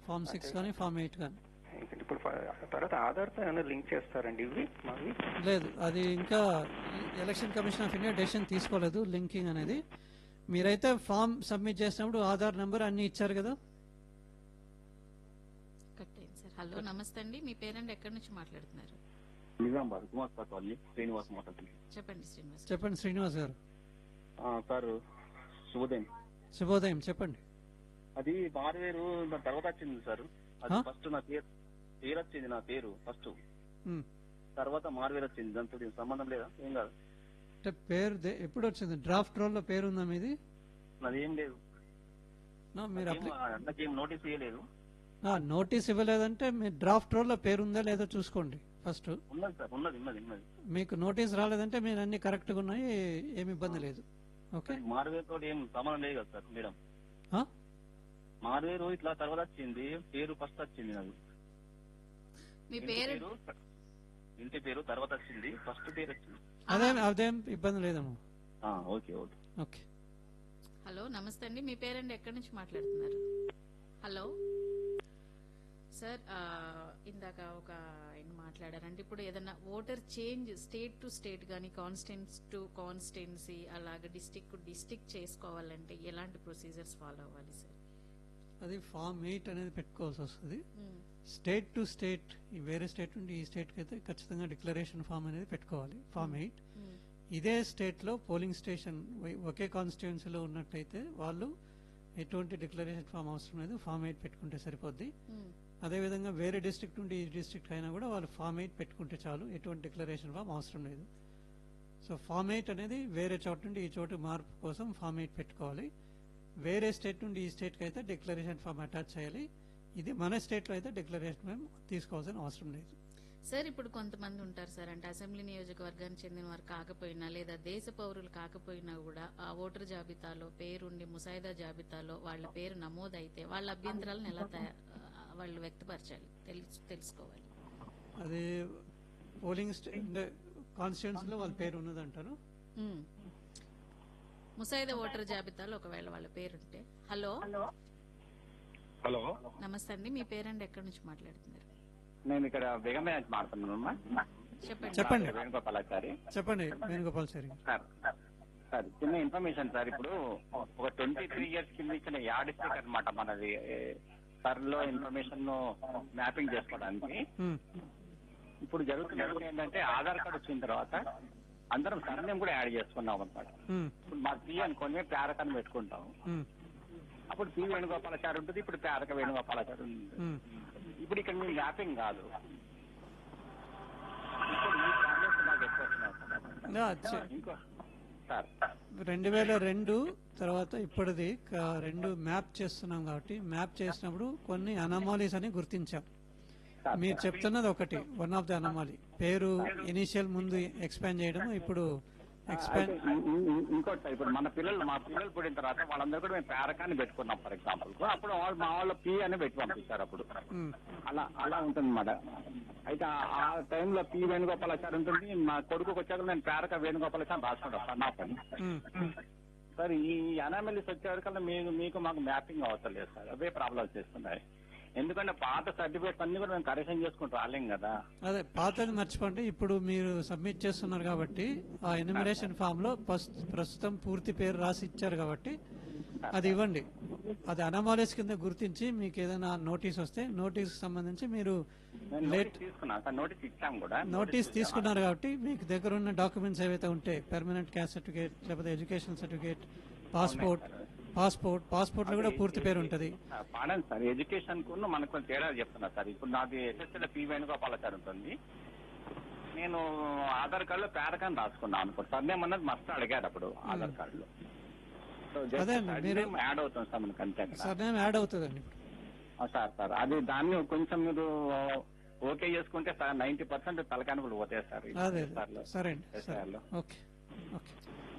Form six కానీ form eight కానీ ఇంకా ఇప్పుడు ఫ- తర్వాత ఆధార్తో ఏమైనా లింక్ చేస్తారండి ఇవి మావి లేదు అది ఇంకా election commission of India decision తీసుకోలేదు లింకింగ్ అనేది మీరైతే ఫామ్ సబ్మిట్ చేసినప్పుడు ఆధార్ నెంబర్ అన్ని ఇచ్చారు కదా కట్ అయింది సార్ హలో నమస్తే అండి మీ పేరెంట్ ఎక్కడి నుంచి మాట్లాడుతున్నారు నిజామాబాద్ కుమార్ కాలనీ శ్రీనివాస్ మాట్లాడుతుంది చెప్పండి శ్రీనివాస్ చెప్పండి శ్రీనివాస్ గారు సార్ శుభోదయం శుభోదయం చెప్పండి అది మారువేరు నా తర్వాత వచ్చింది సార్ అది ఆ? ఫస్ట్ నా పేరు పేరు వచ్చింది నా పేరు ఫస్ట్ ఉమ్. తర్వాత మారువేరు వచ్చింది దాంతో దీనికి సంబంధం లేదా ఏం కాదు అంటే పేరు దే- ఎప్పుడు వచ్చింది డ్రాఫ్ట్ రోల్లో పేరు ఉందా మీది నాది ఏం లేదు నా, మీరు నాకేం- అప్లై నాకేం నోటీస్ ఇవ్వలేదు ఆ, నోటీస్ ఇవ్వలేదంటే మీ డ్రాఫ్ట్ రోల్లో పేరు ఉందా లేదో చూసుకోండి ఫస్ట్ ఉన్నది సార్ ఉన్నది ఉన్నది ఉన్నది మీకు నోటీస్ రాలేదంటే మీరు అన్ని కరెక్ట్గా ఉన్నాయి ఏమి ఇబ్బంది లేదు ఓకే మారువేరు తోటి ఏం సంబంధం లేదు కదా సార్ మేడం ఆ? మారువేరు ఇట్లా తర్వాత వచ్చింది పేరు ఫస్ట్ వచ్చింది నాకు మీ ఇంటి పేరు పేరు ఇంటి పేరు తర్వాత వచ్చింది ఫస్ట్ పేరు వచ్చింది అదేం అదేం ఇబ్బంది లేదమ్మా ఆ, ఓకే ఓకే ఓకే హలో నమస్తే అండి మీ పేరెంట్ ఎక్కడి నుంచి మాట్లాడుతున్నారు హలో సార్ ఆ, ఇందాక ఒక ఆయన మాట్లాడారంటే ఇప్పుడు ఏదైనా voter change state to state కానీ కాన్స్టెన్స్ టు కాన్స్టెన్సీ అలాగే డిస్టిక్ టు డిస్టిక్ చేసుకోవాలంటే ఎలాంటి ప్రొసీజర్స్ ఫాలో అవ్వాలి సార్ అది ఫామ్ ఎయిట్ అనేది పెట్టుకోవాల్సి వస్తుంది మ్మ్. స్టేట్ టు స్టేట్ ఈ వేరే స్టేట్ నుండి ఈ స్టేట్కి అయితే ఖచ్చితంగా డిక్లరేషన్ ఫామ్ అనేది పెట్టుకోవాలి ఫామ్ ఎయిట్ మ్మ్. ఇదే స్టేట్లో పోలింగ్ స్టేషన్ ఒ- ఒకే కాన్స్టిట్యున్సీలో ఉన్నట్టయితే వాళ్ళు ఎటువంటి డిక్లరేషన్ ఫామ్ అవసరం లేదు ఫామ్ ఎయిట్ పెట్టుకుంటే సరిపోద్ది మ్మ్. అదేవిధంగా వేరే డిస్ట్రిక్ట్ నుండి ఈ డిస్ట్రిక్ట్ అయినా కూడా వాళ్ళు ఫామ్ ఎయిట్ పెట్టుకుంటే చాలు ఎటువంటి డిక్లరేషన్ ఫామ్ అవసరం లేదు సో ఫామ్ ఎయిట్ అనేది వేరే చోట నుండి ఈ చోటు మార్పు కోసం ఫామ్ ఎయిట్ పెట్టుకోవాలి వేరే స్టేట్ నుండి ఈ స్టేట్కి అయితే డిక్లరేషన్ ఫామ్ అటాచ్ చేయాలి ఇది మన స్టేట్లో అయితే డిక్లరేషన్ ఫామ్ తీసుకోవాల్సిన అవసరం లేదు సార్ ఇప్పుడు కొంతమంది ఉంటారు సార్ అంటే అసెంబ్లీ నియోజకవర్గానికి చెందిన వారు కాకపోయినా లేదా దేశ పౌరులు కాకపోయినా కూడా ఆ ఓటర్ జాబితాలో పేరుండి ముసాయిదా జాబితాలో వాళ్ళ పేరు నమోదైతే వాళ్ళ అభ్యంతరాలను ఎలా తయా- ఆ, వాళ్ళు వ్యక్తపరచాలి తెలుసు తెలుసుకోవాలి అది పోలింగ్ కాన్స్టిట్యున్సీలో వాళ్ళ పేరు ఉన్నదంటారు ఉమ్. ముసాయిదా ఓటర్ జాబితాలో ఒకవేళ వాళ్ళ పేరుంటే హలో హలో నమస్తే అండి మీ పేరెంట్ ఎక్కడి నుంచి మాట్లాడుతున్నారు నేను ఇక్కడ బేగమే నుంచి మాట్లాడుతున్నాను చెప్పండి చెప్పండి వేణుగోపాలాచారి చెప్పండి వేణుగోపాల్ సార్ సార్ సార్ చిన్న ఇన్ఫర్మేషన్ సార్ ఇప్పుడు ఒక ట్వంటీ త్రీ ఇయర్స్ కింద ఇచ్చిన యాడ్ స్టిక్ అనమాట మనది సర్ లో ఇన్ఫర్మేషన్ మ్యాపింగ్ చేసుకోవడానికి ఉమ్, ఇప్పుడు జరుగుతున్నది ఏంటంటే ఆధార్ కార్డు వచ్చిన తర్వాత అందరం సర్నేమ్ కూడా యాడ్ చేసుకున్నాం అనమాట ఉమ్, ఇప్పుడు మా పి అనుకొని పేరకని పెట్టుకుంటాం ఉమ్, అప్పుడు పి వేణుగోపాలాచారి ఉంటుంది ఇప్పుడు పేరక వేణుగోపాలాచారి ఉంటుంది ఉమ్. ఇప్పుడు ఇక్కడ మీ మ్యాపింగ్ కాదు ఇప్పుడు ఈ ప్రాబ్లమ్స్ నాకు ఎక్కువ వస్తున్నాయి నా చె- సార్. ఇంకో సార్ రెండు వేల రెండు తర్వాత ఇప్పటిది క- రెండు మ్యాప్ చేస్తున్నాం కాబట్టి మ్యాప్ చేసినప్పుడు కొన్ని అనమాలీస్ అని గుర్తించాం సార్ మీరు చెప్తున్నది ఒకటి వన్ ఆఫ్ ది అనమాలీ పేరు ఇనిషియల్ ముందు ఎక్స్పాండ్ చేయడం ఇప్పుడు ఎక్స్పాండ్ అయితే ఇం- ఇం- ఇంకోటి సార్ ఇప్పుడు మన పిల్లలు మా పిల్లలు పుట్టిన తర్వాత వాళ్ళందరూ కూడా మేము పేరకాన్ని పెట్టుకున్నాం ఫర్ ఎగ్జాంపుల్ అప్పుడు వాళ్ళు మా వాళ్ళు పి అని పెట్టి పంపిస్తారు అప్పుడు ఉమ్, అలా అలా ఉంటుంది అన్నమాట అయితే ఆ- ఆ టైంలో పి వేణుగోపాలాచారి ఉంటుంది మా కొడుకుకి వచ్చాక నేను పేరక వేణుగోపాలాచారి రాసుకుంటాను సార్ నా పని ఉమ్, సార్ ఈ అనామలీస్ వచ్చేవరకల్లా మీకు మీకు మాకు మ్యాపింగ్ అవతలేదు సార్ అవే ప్రాబ్లమ్స్ చేస్తున్నాయి ఎందుకంటే పాత సర్టిఫికేట్స్ అన్ని కూడా మేము కరెక్షన్ చేసుకుంటూ రాలేం కదా అదే పాతది మర్చిపోండి ఇప్పుడు మీరు సబ్మిట్ చేస్తున్నారు కాబట్టి ఆ ఎన్యుమరేషన్ ఫామ్ లో పస్- ప్రస్తుతం పూర్తి పేరు రాసి ఇచ్చారు కాబట్టి అది ఇవ్వండి అది అనమాలీస్ కింద గుర్తించి మీకు ఏదైనా నోటీస్ వస్తే నోటీస్ సంబంధించి మీరు నేను లేట్ నోటీస్ తీసుకున్నాను సార్ నోటీస్ ఇచ్చాం కూడా నోటీస్ తీసుకున్నారు కాబట్టి మీకు దగ్గర ఉన్న డాక్యుమెంట్స్ ఏవైతే ఉంటే పెర్మనెంట్ క్యాస్ట్ సర్టిఫికేట్ లేకపోతే education certificate passport passport passport లో కూడా పూర్తి పేరు ఉంటది పాడండి సార్ ఎడ్యుకేషన్ కు మనకు కొంచెం తేడా చెప్తున్నా సార్ ఇప్పుడు నాది ఎస్ఎస్ఎల్ పి వేణుగోపాలాచారి ఉంటుంది నేను ఆధార్ కార్డులో పేరకాన్ని రాసుకున్నాను అనుకో సార్ నేమ్ అన్నది మస్తు అడిగారు అప్పుడు ఆధార్ కార్డులో సో just అదే అండి, surname మీరు- యాడ్ అవుతుంది సార్ మనకి అంతే అక్కడ. సర్నేమ్ యాడ్ అవుతుందండి ఇప్పుడు ఆ, సార్ సార్ అది దాన్ని కొంచెం మీరు ఓకే చేసుకుంటే సార్ నైన్టీ పర్సెంట్ తలకాని కూడా పోతాయి సార్ ఈ అదే SR లో. సరే అండి సరే SR లో. ఓకే ఓకే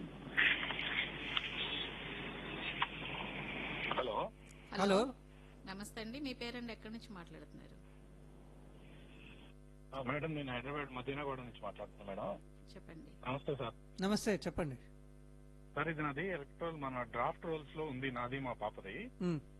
హలో హలో నమస్తే అండి మీ పేరెంట్ ఎక్కడి నుంచి మాట్లాడుతున్నారు ఆ, మేడం నేను హైదరాబాద్ మదీనాగూడ నుంచి మాట్లాడుతున్నాను మేడం చెప్పండి నమస్తే సార్ నమస్తే చెప్పండి సార్ ఇది నాది ఎలక్ట్రల్ మన డ్రాఫ్ట్ రోల్స్ లో ఉంది నాది మా పాపది ఉమ్,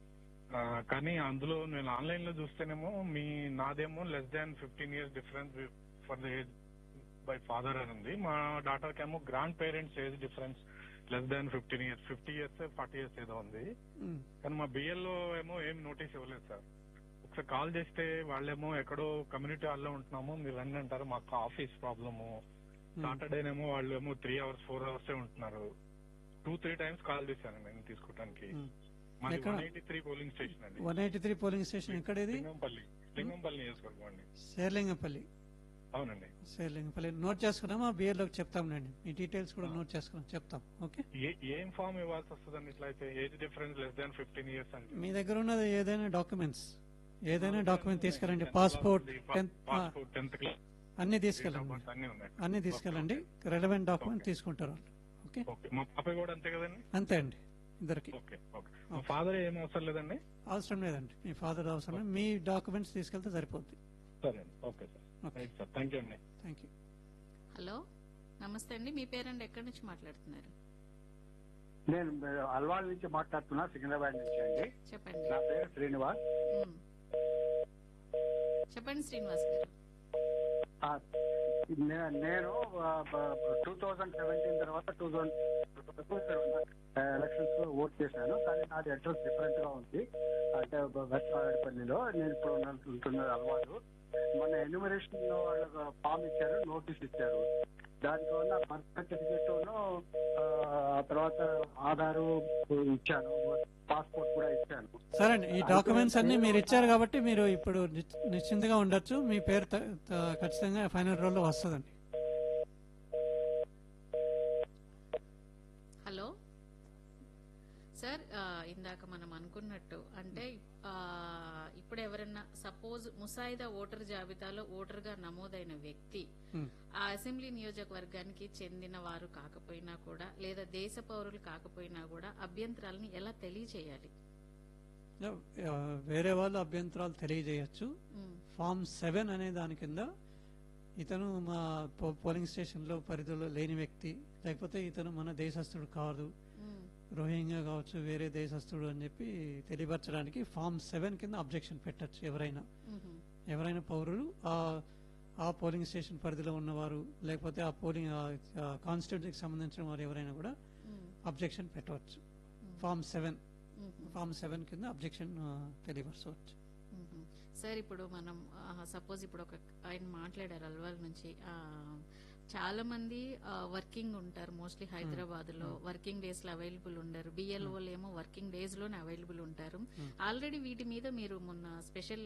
ఆ, కానీ అందులో నేను ఆన్లైన్ లో చూస్తేనేమో మీ నాదేమో less than fifteen years difference for the age by father అని ఉంది మా డాటర్ కేమో grand parents age difference less than fifteen years fifty years forty years ఏదో ఉంది ఉమ్, కానీ మా బిఎల్లో ఏమో ఏం నోటీస్ ఇవ్వలేదు సార్ ఒకసారి కాల్ చేస్తే వాళ్ళేమో ఎక్కడో కమ్యూనిటీ హాల్లో ఉంటున్నాము మీరు రండి అంటారు మాకు ఆఫీస్ ప్రాబ్లము సాటర్డేనేమో వాళ్ళు ఏమో త్రీ అవర్స్ ఫోర్ అవర్స్ ఉంటున్నారు టూ త్రీ టైమ్స్ కాల్ చేశాను నేను తీసుకోవడానికి ఉమ్. మాది ఎక్కడ? One eighty three polling station అండి one eighty three polling station ఎక్కడేది లింగంపల్లి లింగంపల్లి నియోజకవర్గం అండి శేర్లింగపల్లి అవునండి శేర్లింగపల్లి నోట్ చేసుకున్నామా బిఏలోకి చెప్తాంలేండి మీ డీటెయిల్స్ కూడా నోట్ చేసుకున్నాం చెప్తాం ఓకే ఏ- ఏం ఫామ్ ఇవ్వాల్సి వస్తుందండి ఇట్లా అయితే age difference less than fifteen years అంటే మీ దగ్గర ఉన్నది ఏదైనా డాక్యుమెంట్స్ ఏదైనా డాక్యుమెంట్ తీసుకెళ్ళండి passport tenth passport tenth class అన్ని తీసుకెళ్ళండి అన్ని ఉన్నాయి అన్ని తీసుకెళ్ళండి రెలవెంట్ డాక్యుమెంట్ తీసుకుంటారు వాళ్ళు ఓకే ఓకే మా పాప కూడా అంతే కదండి అంతే అండి ఇద్దరికి ఓకే ఓకే మా ఫాదర్ ఏం అవసరం లేదండి అవసరం లేదండి మీ ఫాదర్ అవసరం లేదు మీ డాక్యుమెంట్స్ తీసుకెళ్తే సరిపోద్ది సరే అండి okay sir okay right sir thank you అండి థ్యాంక్ యూ హలో నమస్తే అండి మీ పేరండి ఎక్కడి నుంచి మాట్లాడుతున్నారు నేను అల్వాల్ నుంచి మాట్లాడుతున్నా సికింద్రాబాద్ నుంచి అండి చెప్పండి నా పేరు శ్రీనివాస్ ఉమ్. చెప్పండి శ్రీనివాస్ గారు ఆ, నే- నేను టూ థౌజండ్ సెవెంటీన్ తర్వాత టూ థౌజండ్ ఎలక్షన్స్ లో ఓట్ చేశాను కానీ నాది అడ్రస్ డిఫరెంట్ గా ఉంది అంటే వెస్ట్ మారేడుపల్లిలో నేను ఇప్పుడు ఉన్న- ఉంటున్నది అలవాటు మొన్న ఎన్యూమరేషన్ వాళ్ళకి ఫామ్ ఇచ్చారు నోటీస్ ఇచ్చారు దానికి వల్ల బర్త్ సర్టిఫికేట్ ఆ తర్వాత ఆధారు ఇచ్చాను పాస్పోర్ట్ కూడా ఇచ్చాను సరే అండి ఈ డాక్యుమెంట్స్ అన్ని మీరు ఇచ్చారు కాబట్టి మీరు ఇప్పుడు నిశ్చ- నిశ్చింతగా ఉండొచ్చు మీ పేరు త- త- ఖచ్చితంగా ఫైనల్ రోల్లో వస్తుందండి హలో సార్ ఆ, ఇందాక మనం అనుకున్నట్టు అంటే ఆ, ఇప్పుడు ఎవరన్నా సపోజ్ ముసాయిదా ఓటర్ జాబితాలో ఓటర్ గా నమోదైన వ్యక్తి Hmm. ఆ అసెంబ్లీ నియోజకవర్గానికి చెందిన వారు కాకపోయినా కూడా లేదా దేశ పౌరులు కాకపోయినా కూడా అభ్యంతరాలను ఎలా తెలియచేయాలి ఆ, వేరే వాళ్ళు అభ్యంతరాలు తెలియజేయచ్చు ఉమ్, ఫామ్ సెవెన్ అనే దాని కింద ఇతను మా పో- పోలింగ్ స్టేషన్లో పరిధిలో లేని వ్యక్తి లేకపోతే ఇతను మన దేశస్థుడు కాదు ఉమ్, రోహింగ్యా కావచ్చు వేరే దేశస్థుడు అని చెప్పి తెలియపరచడానికి ఫామ్ సెవెన్ కింద అబ్జెక్షన్ పెట్టచ్చు ఎవరైనా ఉహు, ఎవరైనా పౌరులు ఆ ఆ పోలింగ్ స్టేషన్ పరిధిలో ఉన్నవారు లేకపోతే ఆ పోలింగ్ కాన్స్టిట్యూన్సీకి సంబంధించిన వారు ఎవరైనా కూడా ఉమ్, అబ్జెక్షన్ పెట్టవచ్చు ఫామ్ సెవెన్ ఉహు. ఫామ్ సెవెన్ కింద అబ్జెక్షన్ తెలియపరచవచ్చు మ్మ్. సార్ ఇప్పుడు మనం సపోజ్ ఇప్పుడు ఒక ఆయన మాట్లాడారు అల్వాల్ నుంచి ఆ, చాలా మంది వర్కింగ్ ఉంటారు మోస్ట్లీ హైదరాబాద్ లో వర్కింగ్ డేస్ లో అవైలబుల్ ఉండరు బిఎల్ఓ ఏమో వర్కింగ్ డేస్ లోనే అవైలబుల్ ఉంటారు ఆల్రెడీ వీటి మీద మీరు మొన్న స్పెషల్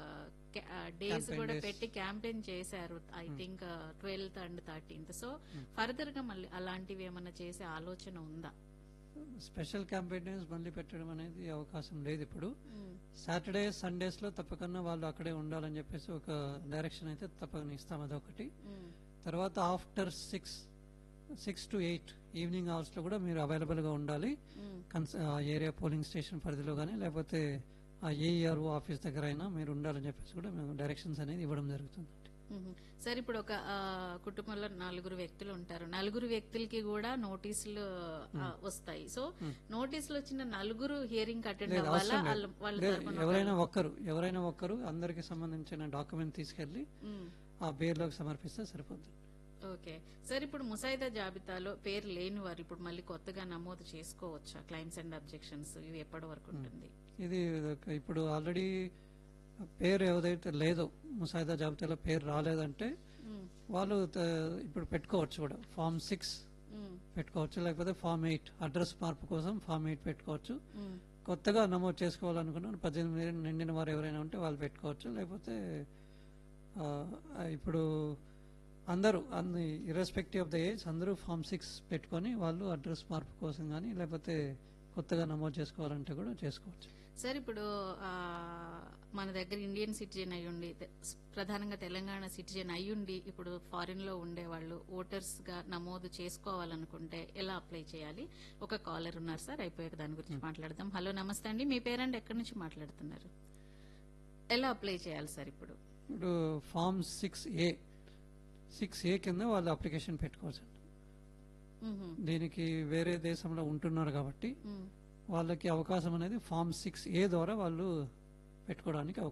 డేస్ Campaign కూడా days. పెట్టి క్యాంపెయిన్ చేశారు I think twelfth and thirteenth so further గా మళ్ళీ అలాంటివి ఏమన్నా చేసే ఆలోచన ఉందా స్పెషల్ క్యాంపెయిన్స్ మళ్ళీ పెట్టడం అనేది అవకాశం లేదు ఇప్పుడు మ్మ్. సాటర్డే సండేస్ లో తప్పకుండా వాళ్ళు అక్కడే ఉండాలని చెప్పేసి ఒక డైరెక్షన్ అయితే తప్పకుండా ఇస్తాం అదొకటి మ్మ్. తర్వాత after six six to eight evening hours లో కూడా మీరు అవైలబుల్ గా ఉండాలి మ్మ్. కన్స్ ఆ ఏరియా పోలింగ్ స్టేషన్ పరిధిలో కానీ లేకపోతే ఆ ఏఈఆర్ఓ ఆఫీస్ దగ్గర అయినా మీరు ఉండాలని చెప్పేసి కూడా మేము డైరెక్షన్స్ అనేది ఇవ్వడం జరుగుతుంది మ్మ్. సార్ ఇప్పుడు ఒక ఆ, కుటుంబంలో నలుగురు వ్యక్తులు ఉంటారు నలుగురు వ్యక్తులకి కూడా నోటీసులు ఆ, వస్తాయి సో నోటీసులు వచ్చిన నలుగురు హియరింగ్ అటెండ్ లేదు అవ్వాలా అవసరం వాళ్ళ లేదు. వాళ్ళ లేదు, తరపున ఎవరైనా ఒక్కరు ఎవరైనా ఒక్కరు అందరికి సంబంధించిన డాక్యుమెంట్ తీసుకెళ్లి మ్మ్. ఆ బేర్లోకి సమర్పిస్తే సరిపోతుంది ఓకే సార్ ఇప్పుడు ముసాయిదా జాబితాలో పేరు లేని వారు ఇప్పుడు మళ్ళీ కొత్తగా నమోదు చేసుకోవచ్చా క్లైమ్స్ అండ్ అబ్జెక్షన్స్ ఇవి ఎప్పటి వరకు ఉంటుంది ఇది ఒక- ఇప్పుడు ఆల్రెడీ పేరు ఏదైతే లేదో ముసాయిదా జాబితాలో పేరు రాలేదంటే మ్మ్. వాళ్ళు త- ఇప్పుడు పెట్టుకోవచ్చు కూడా ఫామ్ సిక్స్ మ్మ్. పెట్టుకోవచ్చు లేకపోతే ఫామ్ ఎయిట్ అడ్రస్ మార్పు కోసం ఫామ్ ఎయిట్ పెట్టుకోవచ్చు మ్మ్. కొత్తగా నమోదు చేసుకోవాలనుకున్న పద్దెనిమిది ఏళ్ళు నిండిన వారు ఎవరైనా ఉంటే వాళ్ళు పెట్టుకోవచ్చు లేకపోతే ఆ, ఇప్పుడు అందరూ అన్ని ఇర్రెస్పెక్టివ్ ఆఫ్ ద ఏజ్ అందరూ ఫామ్ సిక్స్ పెట్టుకొని వాళ్ళు అడ్రస్ మార్పు కోసం కానీ లేకపోతే కొత్తగా నమోదు చేసుకోవాలంటే కూడా చేసుకోవచ్చు సార్ ఇప్పుడు ఆ, మన దగ్గర ఇండియన్ సిటిజన్ అయ్యుండి తె- ప్రధానంగా తెలంగాణ సిటిజన్ అయ్యుండి ఇప్పుడు ఫారిన్ లో ఉండే వాళ్ళు ఓటర్స్ గా నమోదు చేసుకోవాలనుకుంటే ఎలా అప్లై చేయాలి ఒక కాలర్ ఉన్నారు సార్ అయిపోయాక దాని గురించి మాట్లాడదాం హలో నమస్తే అండి మీ పేరెంట్ ఎక్కడి నుంచి మాట్లాడుతున్నారు ఎలా అప్లై చేయాలి సార్ ఇప్పుడు ఇప్పుడు form six A six A కింద వాళ్ళు అప్లికేషన్ పెట్టుకోవచ్చు మ్హూ. దీనికి వేరే దేశంలో ఉంటున్నారు కాబట్టి మ్, వాళ్ళకి అవకాశం అనేది ఫామ్ సిక్స్ ఏ ద్వారా వాళ్ళు పెట్టుకోవడానికి